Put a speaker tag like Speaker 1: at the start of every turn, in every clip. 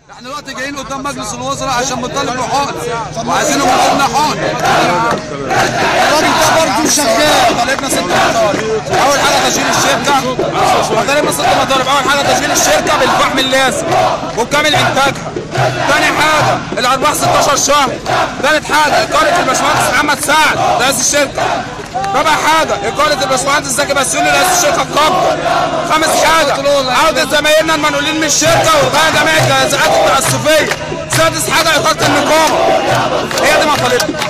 Speaker 1: احنا دلوقتي جايين قدام مجلس الوزراء عشان بنطالب بحقن وعايزينهم يجيبوا لنا حقن الراجل ده برضه شغال طالبنا ست مطالب اول حاجه تشغيل الشركه طالبنا ست مطالب اول حاجه تشغيل الشركه بالفحم اللازم وبكامل انتاجها تاني حاجه الارباح 16 شهر تالت حاجه اقاله الباشمهندس محمد سعد رئيس الشركه رابع حاجة إقالة الباشمهندس زكي بسيوني رئيس الشركة القابضة خامس حاجة عودة زمايلنا المنقولين من الشركة وإلغاء جميع الجزاءات التأسفية سادس حاجة إقالة النقابة هي دي مطالبنا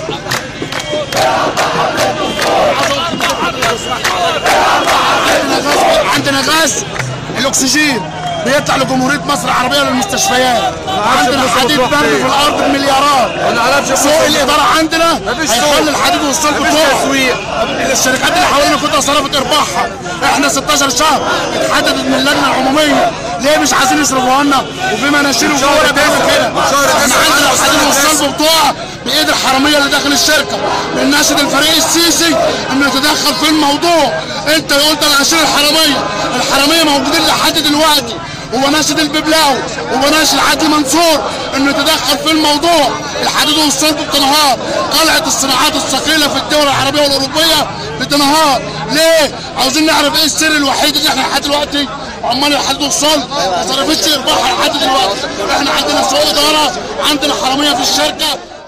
Speaker 2: عندنا غاز الاكسجين بيطلع لجمهوريه مصر العربيه للمستشفيات عندنا حديد برد في الارض بمليارات سوق الاداره عندنا هيخلي الحديد والصلب بتوعه الشركات اللي حوالينا كلها صرفت ارباحها احنا 16 شهر اتحددت من اللجنه العموميه ليه مش عايزين يصرفوها لنا وفي مناشير وجوه بيعمل كده احنا عندنا الحديد والصلب بتوعه بايد الحراميه اللي داخل الشركه بنناشد الفريق السيسي انه يتدخل في الموضوع انت قلت انا هشيل الحراميه الحراميه موجودين لحد دلوقتي وبناشد الببلاوي وبناشد عدلي منصور انه يتدخل في الموضوع الحديد والصلب بتنهار قلعه الصناعات الثقيله في الدول العربيه والاوروبيه بتنهار ليه؟ عاوزين نعرف ايه السر الوحيد ان احنا لحد دلوقتي عمال الحديد والصلب ما صرفتش ارباحها لحد دلوقتي احنا عندنا سوق اداره عندنا حراميه في الشركه